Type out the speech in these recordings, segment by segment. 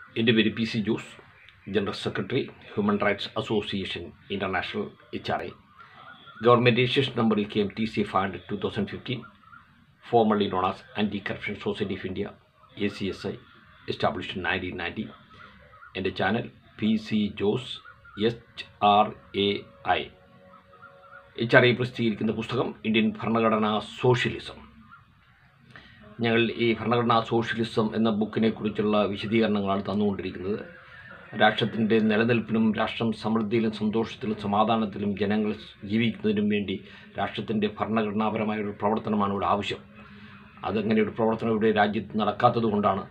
എൻ്റെ പേര് P C Jose general secretary human rights association international H R I government registration number K M T C five hundred two thousand fifteen formally known as anti corruption society of India A C S I established nineteen ninety എൻ്റെ channel P C Jose H R A I H R I പ്രസിദ്ധീകരിക്കുന്ന പുസ്തകം Indian ഭരണഘടനാ socialism ഞങ്ങൾ ഈ ഭരണഘടനാ socialism എന്ന ബുക്കിനെ കുറിച്ചുള്ള വിശദീകരണങ്ങളാണ് തന്നുകൊണ്ടിരിക്കുന്നത് രാഷ്ട്രത്തിൻ്റെ നിലനിൽപ്പിനും രാഷ്ട്രം സമൃദ്ധിയിലും സന്തോഷത്തിലും സമാധാനത്തിലും ജനങ്ങൾ ജീവിക്കുന്നതിനും വേണ്ടി രാഷ്ട്രത്തിൻ്റെ ഭരണഘടനാപരമായ ഒരു പ്രവർത്തനമാണ് ഇവിടെ ആവശ്യം അതങ്ങനെ ഒരു പ്രവർത്തനം ഇവിടെ രാജ്യത്ത് നടക്കാത്തത് കൊണ്ടാണ്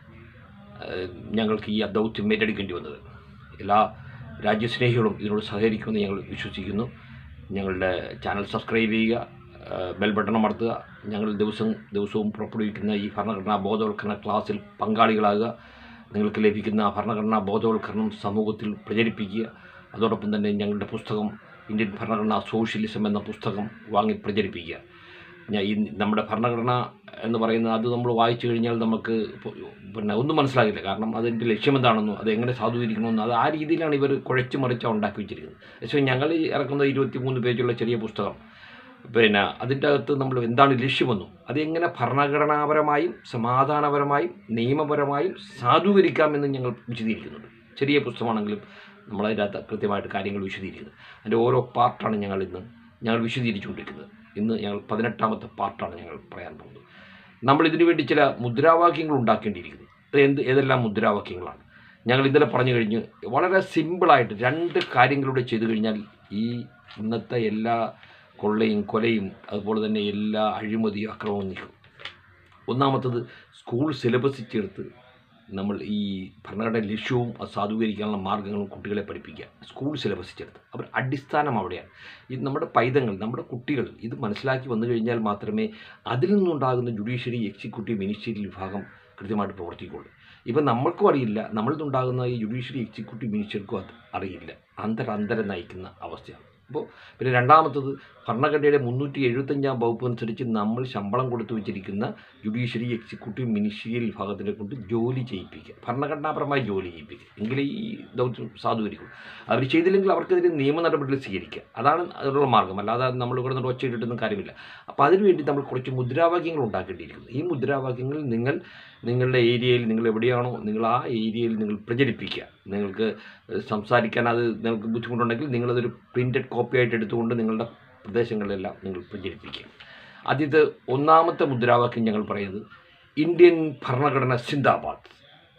ഏഹ്, ഞങ്ങൾക്ക് ഈ ദൗത്യം ഏറ്റെടുക്കേണ്ടി വന്നത് എല്ലാ രാജ്യസ്നേഹികളും ഇതിനോട് സഹകരിക്കുമെന്ന് ഞങ്ങൾ വിശ്വസിക്കുന്നു ഞങ്ങളുടെ ചാനൽ സബ്സ്ക്രൈബ് ചെയ്യുക ഏഹ്, ബെൽ ബട്ടൺ അമർത്തുക ഞങ്ങൾ ദിവസം ദിവസവും പുറപ്പെടുവിക്കുന്ന ഈ ഭരണഘടനാ ബോധവൽക്കരണ ക്ലാസ്സിൽ പങ്കാളികളാകുക നിങ്ങൾക്ക് ലഭിക്കുന്ന ഭരണഘടനാ ബോധവൽക്കരണം സമൂഹത്തിൽ പ്രചരിപ്പിക്കുക അതോടൊപ്പം തന്നെ ഞങ്ങളുടെ പുസ്തകം ഇന്ത്യൻ ഭരണഘടനാ സോഷ്യലിസം എന്ന പുസ്തകം വാങ്ങി പ്രചരിപ്പിക്കുക ഞാൻ ഈ നമ്മുടെ ഭരണഘടന എന്ന് പറയുന്നത് അത് നമ്മൾ വായിച്ചു കഴിഞ്ഞാൽ നമുക്ക് ഇപ്പൊ പിന്നെ ഒന്നും മനസ്സിലാകില്ല കാരണം അതിൻ്റെ ലക്ഷ്യമെന്താണെന്നോ അത് എങ്ങനെ സാധൂകരിക്കണമെന്നോ അത് ആ രീതിയിലാണ് ഇവർ കുഴച്ച് മറിച്ചാണ് ഉണ്ടാക്കി വെച്ചിരിക്കുന്നത് പക്ഷേ ഞങ്ങൾ ഈ ഇറക്കുന്ന ഇരുപത്തി മൂന്ന് പേജുള്ള ചെറിയ പുസ്തകം പിന്നെ അതിൻ്റെ അകത്ത് നമ്മൾ എന്താണ് ലക്ഷ്യമെന്നും അതെങ്ങനെ ഭരണഘടനാപരമായും സമാധാനപരമായും നിയമപരമായും സാധൂകരിക്കാമെന്നും ഞങ്ങൾ വിശദീകരിക്കുന്നുണ്ട് ചെറിയ പുസ്തകമാണെങ്കിലും നമ്മളതിനകത്ത് കൃത്യമായിട്ട് കാര്യങ്ങൾ വിശദീകരിക്കുന്നത് അതിൻ്റെ ഓരോ പാർട്ടാണ് ഞങ്ങൾ ഇന്ന് ഞങ്ങൾ വിശദീകരിച്ചുകൊണ്ടിരിക്കുന്നത് ഇന്ന് ഞങ്ങൾ പതിനെട്ടാമത്തെ പാർട്ടാണ് ഞങ്ങൾ പറയാൻ പോകുന്നത് നമ്മൾ ഇതിനു വേണ്ടി ചില മുദ്രാവാക്യങ്ങൾ ഉണ്ടാക്കേണ്ടിയിരിക്കുന്നു അത് എന്ത് ഏതെല്ലാം മുദ്രാവാക്യങ്ങളാണ് ഞങ്ങൾ ഇന്നലെ പറഞ്ഞു കഴിഞ്ഞ് വളരെ സിമ്പിളായിട്ട് രണ്ട് കാര്യങ്ങളിലൂടെ ചെയ്തു കഴിഞ്ഞാൽ ഈ ഇന്നത്തെ എല്ലാ കൊള്ളയും കൊലയും അതുപോലെ തന്നെ എല്ലാ അഴിമതിയും അക്രമവും നിൽക്കും ഒന്നാമത്തത് സ്കൂൾ സിലബസിൽ ചേർത്ത് നമ്മൾ ഈ ഭരണഘടന ലക്ഷ്യവും അത് സാധൂകരിക്കാനുള്ള മാർഗ്ഗങ്ങളും കുട്ടികളെ പഠിപ്പിക്കുക സ്കൂൾ സിലബസിൽ ചേർത്ത് അവർ അടിസ്ഥാനം അവിടെയാണ് ഇത് നമ്മുടെ പൈതങ്ങൾ നമ്മുടെ കുട്ടികൾ ഇത് മനസ്സിലാക്കി വന്നു കഴിഞ്ഞാൽ മാത്രമേ അതിൽ നിന്നുണ്ടാകുന്ന ജുഡീഷ്യറി എക്സിക്യൂട്ടീവ് മിനിസ്റ്റീരിയൽ വിഭാഗം കൃത്യമായിട്ട് പ്രവർത്തിക്കുള്ളൂ ഇപ്പം നമ്മൾക്കും അറിയില്ല നമ്മളിൽ നിന്നുണ്ടാകുന്ന ഈ ജുഡീഷ്യറി എക്സിക്യൂട്ടീവ് മിനിസ്റ്റർക്കും അത് അറിയില്ല അന്തര അന്തര നയിക്കുന്ന അവസ്ഥയാണ് അപ്പോൾ പിന്നെ രണ്ടാമത്തത് ഭരണഘടനയുടെ മുന്നൂറ്റി എഴുപത്തഞ്ചാം വകുപ്പ് അനുസരിച്ച് നമ്മൾ ശമ്പളം കൊടുത്തു വെച്ചിരിക്കുന്ന ജുഡീഷ്യറി എക്സിക്യൂട്ടീവ് മിനിസ്റ്റീരിയൽ വിഭാഗത്തിനെ കൊണ്ട് ജോലി ചെയ്യിപ്പിക്കുക ഭരണഘടനാപരമായി ജോലി ചെയ്യിപ്പിക്കുക എങ്കിലേ ഈ ദൗത്യം സാധൂകരിക്കും അവർ ചെയ്തില്ലെങ്കിൽ അവർക്കെതിരെ നിയമ നടപടികൾ സ്വീകരിക്കുക അതാണ് അതിനുള്ള മാർഗ്ഗം അല്ലാതെ നമ്മൾ ഇവിടെ നിന്ന് ഒച്ച ഇട്ടിട്ടൊന്നും കാര്യമില്ല അപ്പോൾ അതിനുവേണ്ടി നമ്മൾ കുറച്ച് മുദ്രാവാക്യങ്ങൾ ഉണ്ടാക്കേണ്ടിയിരിക്കുന്നു ഈ മുദ്രാവാക്യങ്ങൾ നിങ്ങൾ നിങ്ങളുടെ ഏരിയയിൽ നിങ്ങൾ എവിടെയാണോ നിങ്ങൾ ആ ഏരിയയിൽ നിങ്ങൾ പ്രചരിപ്പിക്കുക നിങ്ങൾക്ക് സംസാരിക്കാൻ അത് നിങ്ങൾക്ക് ബുദ്ധിമുട്ടുണ്ടെങ്കിൽ നിങ്ങളതൊരു പ്രിൻറ്റഡ് കോപ്പി ആയിട്ട് എടുത്തുകൊണ്ട് നിങ്ങളുടെ പ്രദേശങ്ങളിലെല്ലാം നിങ്ങൾ പ്രചരിപ്പിക്കുക ആദ്യത്തെ ഒന്നാമത്തെ മുദ്രാവാക്യം ഞങ്ങൾ പറയുന്നത് ഇന്ത്യൻ ഭരണഘടന സിന്ദാബാദ്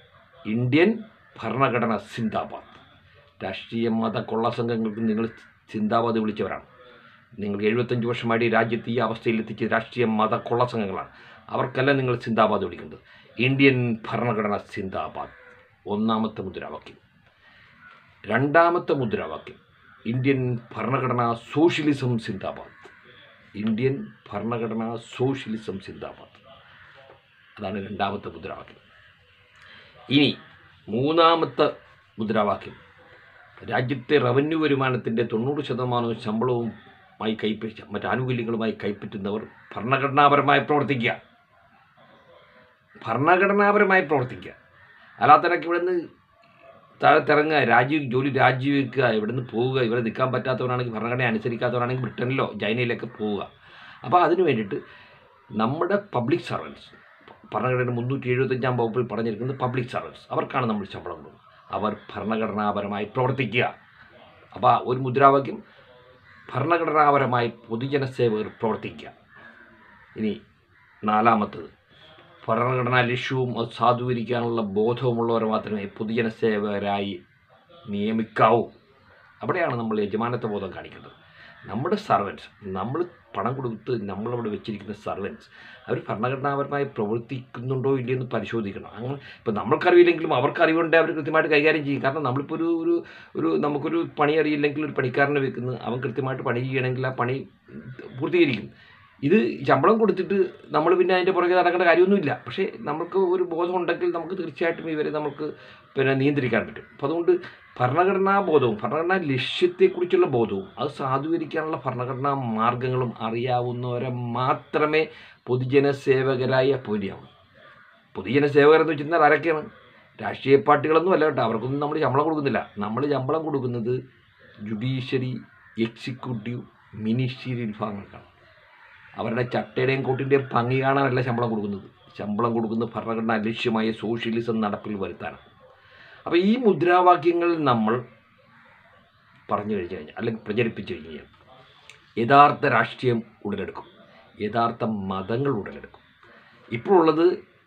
ഇന്ത്യൻ ഭരണഘടന സിന്ദാബാദ് രാഷ്ട്രീയ മത കൊള്ള സംഘങ്ങൾക്ക് നിങ്ങൾ സിന്ദാബാദ് വിളിച്ചവരാണ് നിങ്ങൾ എഴുപത്തഞ്ച് വർഷമായിട്ട് ഈ രാജ്യത്ത് ഈ അവസ്ഥയിൽ എത്തിച്ച രാഷ്ട്രീയ മത കൊള്ള സംഘങ്ങളാണ് അവർക്കെല്ലാം നിങ്ങൾ സിന്ദാബാദ് വിളിക്കുന്നത് ഇന്ത്യൻ ഭരണഘടന സിന്ദാബാദ് ഒന്നാമത്തെ മുദ്രാവാക്യം രണ്ടാമത്തെ മുദ്രാവാക്യം ഇന്ത്യൻ ഭരണഘടന സോഷ്യലിസം സിന്ദാബാദ് ഇന്ത്യൻ ഭരണഘടന സോഷ്യലിസം സിന്ദാബാദ് അതാണ് രണ്ടാമത്തെ മുദ്രാവാക്യം ഇനി മൂന്നാമത്തെ മുദ്രാവാക്യം രാജ്യത്തെ റവന്യൂ വരുമാനത്തിൻ്റെ തൊണ്ണൂറ് ശതമാനവും ശമ്പളവുമായി കൈപ്പറ്റ മറ്റ് ആനുകൂല്യങ്ങളുമായി കൈപ്പറ്റുന്നവർ ഭരണഘടനാപരമായി പ്രവർത്തിക്കുക ഭരണഘടനാപരമായി പ്രവർത്തിക്കുക അല്ലാത്തവരൊക്കെ ഇവിടെ നിന്ന് താഴത്തിറങ്ങുക രാജി ജോലി രാജിവെക്കുക ഇവിടെ നിന്ന് പോവുക ഇവിടെ നിൽക്കാൻ പറ്റാത്തവരാണെങ്കിൽ ഭരണഘടന അനുസരിക്കാത്തവരാണെങ്കിൽ ബ്രിട്ടനിലോ ചൈനയിലൊക്കെ പോവുക അപ്പോൾ അതിന് വേണ്ടിയിട്ട് നമ്മുടെ പബ്ലിക് സർവൻസ് ഭരണഘടന മുന്നൂറ്റി എഴുപത്തഞ്ചാം വകുപ്പിൽ പറഞ്ഞിരിക്കുന്നത് പബ്ലിക് സർവൻസ് അവർക്കാണ് നമ്മൾ ശമ്പളം കൊടുക്കുന്നത് അവർ ഭരണഘടനാപരമായി പ്രവർത്തിക്കുക അപ്പോൾ ഒരു മുദ്രാവാക്യം ഭരണഘടനാപരമായി പൊതുജന സേവകർ പ്രവർത്തിക്കുക ഇനി നാലാമത്തത് ഭരണഘടനാ ലക്ഷ്യവും അത് സാധൂകരിക്കാനുള്ള ബോധവുമുള്ളവർ മാത്രമേ പൊതുജന സേവകരായി നിയമിക്കാവൂ അവിടെയാണ് നമ്മൾ യജമാനത്വ ബോധം കാണിക്കേണ്ടത് നമ്മുടെ സർവൻസ് നമ്മൾ പണം കൊടുത്ത് നമ്മളവിടെ വെച്ചിരിക്കുന്ന സർവൻസ് അവർ ഭരണഘടനാപരമായി പ്രവർത്തിക്കുന്നുണ്ടോ ഇല്ലയോ എന്ന് പരിശോധിക്കണം അങ്ങനെ ഇപ്പം നമ്മൾക്കറിയില്ലെങ്കിലും അവർക്ക് അറിവുണ്ട് അവർ കൃത്യമായിട്ട് കൈകാര്യം ചെയ്യും കാരണം നമ്മളിപ്പോൾ ഒരു ഒരു ഒരു നമുക്കൊരു പണി അറിയില്ലെങ്കിൽ ഒരു പണിക്കാരനെ വെക്കുന്നു അവൻ കൃത്യമായിട്ട് പണി ചെയ്യണമെങ്കിൽ ആ പണി പൂർത്തീകരിക്കും ഇത് ശമ്പളം കൊടുത്തിട്ട് നമ്മൾ പിന്നെ അതിൻ്റെ പുറകെ നടക്കേണ്ട കാര്യമൊന്നുമില്ല പക്ഷേ നമുക്ക് ഒരു ബോധം ഉണ്ടെങ്കിൽ നമുക്ക് തീർച്ചയായിട്ടും ഇവരെ നമുക്ക് പിന്നെ നിയന്ത്രിക്കാൻ പറ്റും അപ്പോൾ അതുകൊണ്ട് ഭരണഘടനാ ബോധവും ഭരണഘടനാ ലക്ഷ്യത്തെക്കുറിച്ചുള്ള ബോധവും അത് സാധൂകരിക്കാനുള്ള ഭരണഘടനാ മാർഗങ്ങളും അറിയാവുന്നവരെ മാത്രമേ പൊതുജന സേവകരായി അപ്പോയിൻ്റ് ആവൂ പൊതുജന സേവകർ എന്ന് വെച്ചിരുന്നാൽ ആരൊക്കെയാണ് രാഷ്ട്രീയ പാർട്ടികളൊന്നും അല്ല കേട്ടോ അവർക്കൊന്നും നമ്മൾ ശമ്പളം കൊടുക്കുന്നില്ല നമ്മൾ ശമ്പളം കൊടുക്കുന്നത് ജുഡീഷ്യറി എക്സിക്യൂട്ടീവ് മിനിസ്റ്റീരിയൽ വിഭാഗങ്ങൾക്കാണ് അവരുടെ ചട്ടയുടെയും കോട്ടിൻ്റെയും ഭംഗി കാണാനല്ല ശമ്പളം കൊടുക്കുന്നത് ശമ്പളം കൊടുക്കുന്നത് ഭരണഘടനാ ലക്ഷ്യമായ സോഷ്യലിസം നടപ്പിൽ വരുത്താനാണ് അപ്പോൾ ഈ മുദ്രാവാക്യങ്ങൾ നമ്മൾ പറഞ്ഞു കഴിഞ്ഞു കഴിഞ്ഞാൽ അല്ലെങ്കിൽ പ്രചരിപ്പിച്ചു കഴിഞ്ഞു കഴിഞ്ഞാൽ യഥാർത്ഥ രാഷ്ട്രീയം ഉടലെടുക്കും യഥാർത്ഥ മതങ്ങൾ ഉടലെടുക്കും ഇപ്പോഴുള്ളത്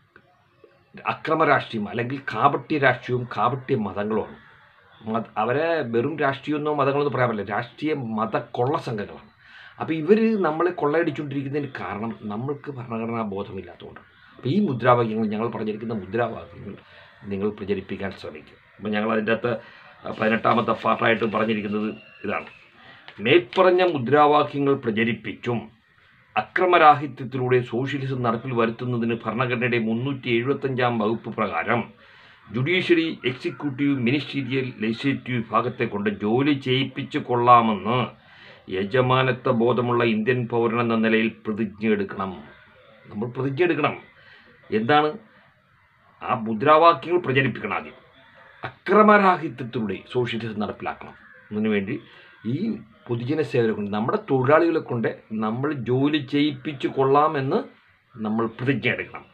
അക്രമ രാഷ്ട്രീയം അല്ലെങ്കിൽ കാപട്യ രാഷ്ട്രീയവും കാപട്യ മതങ്ങളുമാണ് മത അവരെ വെറും രാഷ്ട്രീയമൊന്നോ മതങ്ങളൊന്നും പറയാൻ പറ്റില്ല രാഷ്ട്രീയ മത കൊള്ള സംഘങ്ങളാണ് അപ്പോൾ ഇവർ നമ്മളെ കൊള്ളയടിച്ചുകൊണ്ടിരിക്കുന്നതിന് കാരണം നമ്മൾക്ക് ഭരണഘടനാ ബോധമില്ലാത്തതുകൊണ്ടാണ് അപ്പോൾ ഈ മുദ്രാവാക്യങ്ങൾ ഞങ്ങൾ പറഞ്ഞിരിക്കുന്ന മുദ്രാവാക്യങ്ങൾ നിങ്ങൾ പ്രചരിപ്പിക്കാൻ ശ്രമിക്കും അപ്പോൾ ഞങ്ങൾ അതിൻ്റെ അകത്ത് പതിനെട്ടാമത്തെ പാർട്ടായിട്ട് പറഞ്ഞിരിക്കുന്നത് ഇതാണ് മേൽപ്പറഞ്ഞ മുദ്രാവാക്യങ്ങൾ പ്രചരിപ്പിച്ചും അക്രമരാഹിത്യത്തിലൂടെ സോഷ്യലിസം നടപ്പിൽ വരുത്തുന്നതിന് ഭരണഘടനയുടെ മുന്നൂറ്റി എഴുപത്തഞ്ചാം വകുപ്പ് പ്രകാരം ജുഡീഷ്യറി എക്സിക്യൂട്ടീവ് മിനിസ്റ്റീരിയൽ ലെജിസ്ലേറ്റീവ് വിഭാഗത്തെ കൊണ്ട് ജോലി ചെയ്യിപ്പിച്ചു കൊള്ളാമെന്ന് യജമാനത്വ ബോധമുള്ള ഇന്ത്യൻ പൗരനെന്ന നിലയിൽ പ്രതിജ്ഞ എടുക്കണം നമ്മൾ പ്രതിജ്ഞ എടുക്കണം എന്താണ് ആ മുദ്രാവാക്യങ്ങൾ പ്രചരിപ്പിക്കണം ആദ്യം അക്രമരാഹിത്യത്തിലൂടെ സോഷ്യലിസം നടപ്പിലാക്കണം അതിനുവേണ്ടി ഈ പൊതുജന സേവനം കൊണ്ട് നമ്മുടെ തൊഴിലാളികളെ കൊണ്ട് നമ്മൾ ജോലി ചെയ്യിപ്പിച്ചു കൊള്ളാമെന്ന് നമ്മൾ പ്രതിജ്ഞ എടുക്കണം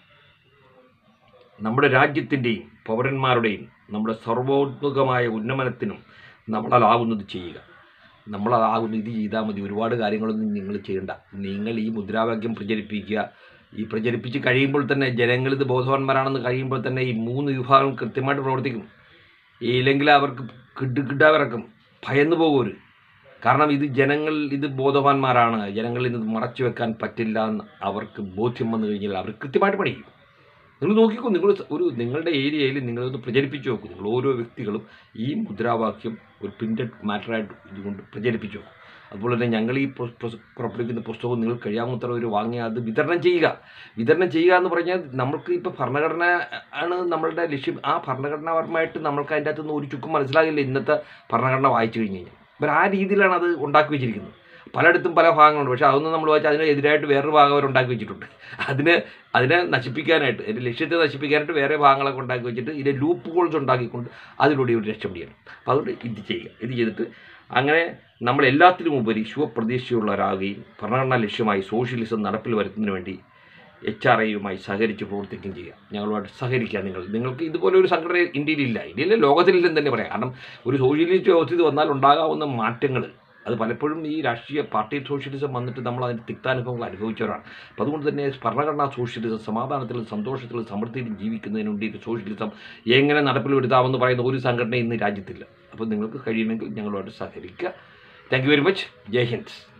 നമ്മുടെ രാജ്യത്തിൻ്റെയും പൗരന്മാരുടെയും നമ്മുടെ സർവോത്മുഖമായ ഉന്നമനത്തിനും നമ്മളാകുന്നത് ചെയ്യുക നമ്മളാകുന്ന ഇത് ചെയ്താൽ മതി ഒരുപാട് കാര്യങ്ങളൊന്നും നിങ്ങൾ ചെയ്യണ്ട നിങ്ങൾ ഈ മുദ്രാവാക്യം പ്രചരിപ്പിക്കുക ഈ പ്രചരിപ്പിച്ച് കഴിയുമ്പോൾ തന്നെ ജനങ്ങൾ ഇത് ബോധവാന്മാരാണെന്ന് കഴിയുമ്പോൾ തന്നെ ഈ മൂന്ന് വിഭാഗം കൃത്യമായിട്ട് പ്രവർത്തിക്കും ഇല്ലെങ്കിൽ അവർക്ക് കിഡ് കിഡാവിറക്കും ഭയന്നു പോകും കാരണം ഇത് ജനങ്ങൾ ഇത് ബോധവാന്മാരാണ് ജനങ്ങൾ ഇത് മറച്ചു വെക്കാൻ പറ്റില്ല എന്ന് അവർക്ക് ബോധ്യം വന്നു കഴിഞ്ഞാൽ അവർ കൃത്യമായിട്ട് പണിയും നിങ്ങൾ നോക്കിക്കോ നിങ്ങൾ ഒരു നിങ്ങളുടെ ഏരിയയിൽ നിങ്ങളൊന്ന് പ്രചരിപ്പിച്ചു നോക്കൂ നിങ്ങൾ ഓരോ വ്യക്തികളും ഈ മുദ്രാവാക്യം ഒരു പ്രിൻ്റഡ് മാറ്ററായിട്ട് ഇതുകൊണ്ട് പ്രചരിപ്പിച്ചു നോക്കും അതുപോലെ തന്നെ ഞങ്ങൾ ഈ പുസ്- പുസ്- പുറപ്പെടുവിക്കുന്ന പുസ്തകം നിങ്ങൾ കഴിയാവുന്നത്ര ഒരു വാങ്ങി അത് വിതരണം ചെയ്യുക വിതരണം ചെയ്യുക എന്ന് പറഞ്ഞാൽ നമ്മൾക്ക് ഇപ്പോൾ ഭരണഘടന ആണ് നമ്മളുടെ ലക്ഷ്യം ആ ഭരണഘടനാപരമായിട്ട് നമ്മൾക്ക് അതിൻ്റെ അകത്തുനിന്ന് ഒരു ചുക്കും മനസ്സിലാകില്ല ഇന്നത്തെ ഭരണഘടന വായിച്ചു കഴിഞ്ഞ് കഴിഞ്ഞാൽ ഇവർ ആ രീതിയിലാണ് അത് ഉണ്ടാക്കി വെച്ചിരിക്കുന്നത് പലയിടത്തും പല ഭാഗങ്ങളുണ്ട് പക്ഷേ അതൊന്നും നമ്മൾ വായിച്ചാൽ അതിന് എതിരായിട്ട് വേറൊരു ഭാഗം അവർ ഉണ്ടാക്കി വെച്ചിട്ടുണ്ട് അതിന് അതിനെ നശിപ്പിക്കാനായിട്ട് അതിൻ്റെ ലക്ഷ്യത്തെ നശിപ്പിക്കാനായിട്ട് വേറെ ഭാഗങ്ങളൊക്കെ ഉണ്ടാക്കി വെച്ചിട്ട് ഇതിൻ്റെ ലൂപ്പ് ഹോൾസ് ഉണ്ടാക്കിക്കൊണ്ട് അതിലൂടെ ഇവർ രക്ഷപ്പെടിയാണ് അപ്പോൾ അതുകൊണ്ട് ഇത് ചെയ്യുക ഇത് ചെയ്തിട്ട് അങ്ങനെ നമ്മൾ എല്ലാത്തിലും ഉപരി ശുഭപ്രതീക്ഷയുള്ളവരാകുകയും ഭരണഘടനാ ലക്ഷ്യമായി സോഷ്യലിസം നടപ്പിൽ വരുത്തുന്നതിന് വേണ്ടി എച്ച് ആർ ഐയുമായി സഹകരിച്ച് പ്രവർത്തിക്കുകയും ചെയ്യുക ഞങ്ങളുമായിട്ട് സഹകരിക്കുക നിങ്ങൾ നിങ്ങൾക്ക് ഇതുപോലെ ഒരു സംഘടന ഇന്ത്യയിലില്ല ഇന്ത്യയിലെ ലോകത്തിലില്ലെന്ന് തന്നെ പറയാം കാരണം ഒരു സോഷ്യലിസ്റ്റ് വ്യവസ്ഥിതി വന്നാൽ ഉണ്ടാകാവുന്ന മാറ്റങ്ങൾ അത് പലപ്പോഴും ഈ രാഷ്ട്രീയ പാർട്ടി സോഷ്യലിസം വന്നിട്ട് നമ്മൾ അതിൻ്റെ തിക്താനുഭവങ്ങൾ അനുഭവിച്ചവരാണ് അപ്പോൾ അതുകൊണ്ട് തന്നെ ഭരണഘടനാ സോഷ്യലിസം സമാധാനത്തിലും സന്തോഷത്തിലും സമൃദ്ധിയിലും ജീവിക്കുന്നതിന് വേണ്ടി സോഷ്യലിസം എങ്ങനെ നടപ്പിൽ വരുത്താമെന്ന് പറയുന്ന ഒരു സംഘടന ഇന്ന് രാജ്യത്തില്ല അപ്പോൾ നിങ്ങൾക്ക് കഴിയുമെങ്കിൽ ഞങ്ങളുമായിട്ട് സഹകരിക്കുക thank you very much Jai Hind